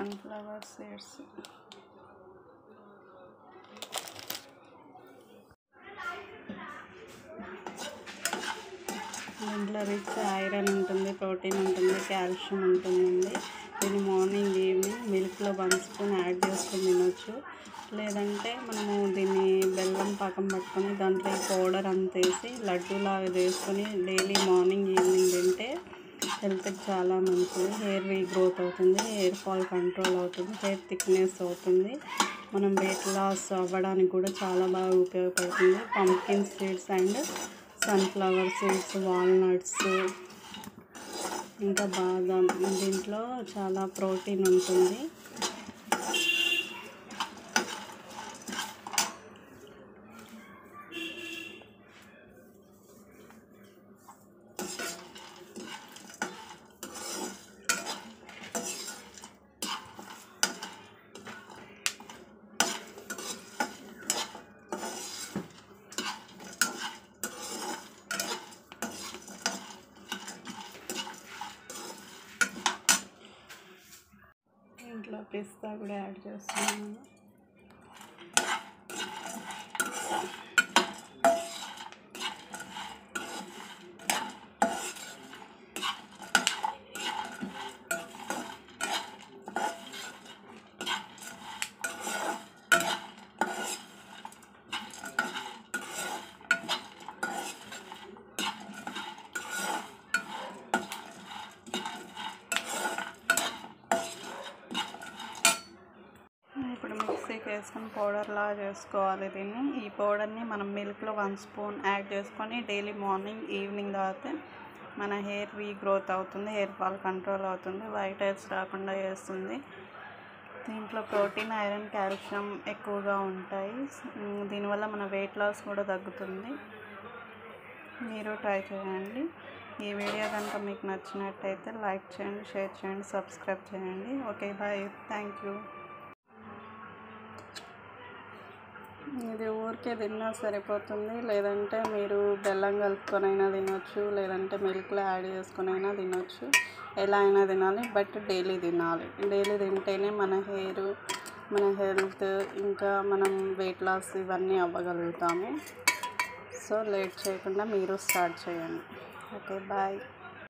sunflower seeds దీంట్లో rich iron ఉంటుంది protein ఉంటుంది కాల్షియం ఉంటుందండి దీన్ని మార్నింగ్ ఈవినింగ్ మిల్క్లో వన్ స్పూన్ యాడ్ చేసుకొని తినొచ్చు లేదంటే మనము దీన్ని బెల్లం పాకం పట్టుకొని దాంట్లో ఈ పౌడర్ అంత వేసి లడ్డూలాగా చేసుకొని డైలీ మార్నింగ్ ఈవినింగ్ తింటే హెల్త్కి చాలా మంచిది హెయిర్ గ్రోత్ అవుతుంది హెయిర్ ఫాల్ కంట్రోల్ అవుతుంది హెయిర్ థిక్నెస్ అవుతుంది మనం వెయిట్ లాస్ అవ్వడానికి కూడా చాలా బాగా ఉపయోగపడుతుంది pumpkin seeds and sunflower seeds walnuts ఇంకా బాదం దీంట్లో చాలా ప్రోటీన్ ఉంటుంది ఇంట్లో పిస్తా కూడా యాడ్ చేస్తున్నాను ఇప్పుడు మిక్సీకి వేసుకొని పౌడర్ లాగా చేసుకోవాలి దీన్ని ఈ పౌడర్ని మనం మిల్క్లో వన్ స్పూన్ యాడ్ చేసుకొని డైలీ మార్నింగ్ ఈవినింగ్ తాగితే మన హెయిర్ వీ గ్రోత్ అవుతుంది హెయిర్ ఫాల్ కంట్రోల్ అవుతుంది వైట్ హెయిర్స్ రాకుండా చేస్తుంది దీంట్లో ప్రోటీన్ ఐరన్ కాల్షియం ఎక్కువగా ఉంటాయి ఉమ్, దీనివల్ల మన వెయిట్ లాస్ కూడా తగ్గుతుంది మీరు ట్రై చేయండి ఈ వీడియో కనుక మీకు నచ్చినట్టయితే లైక్ చేయండి షేర్ చేయండి సబ్స్క్రైబ్ చేయండి ఓకే బాయ్ థ్యాంక్ యూ ఇది ఊరికే తిన్నా సరిపోతుంది లేదంటే మీరు బెల్లం కలుపుకొనైనా తినొచ్చు లేదంటే మిల్క్లో యాడ్ చేసుకొనైనా తినొచ్చు ఎలా అయినా తినాలి బట్ డైలీ తినాలి డైలీ తింటేనే మన హెయిర్ మన హెల్త్ ఇంకా మనం వెయిట్ లాస్ ఇవన్నీ అవ్వగలుగుతాము సో లేట్ చేయకుండా మీరు స్టార్ట్ చేయండి ఓకే బాయ్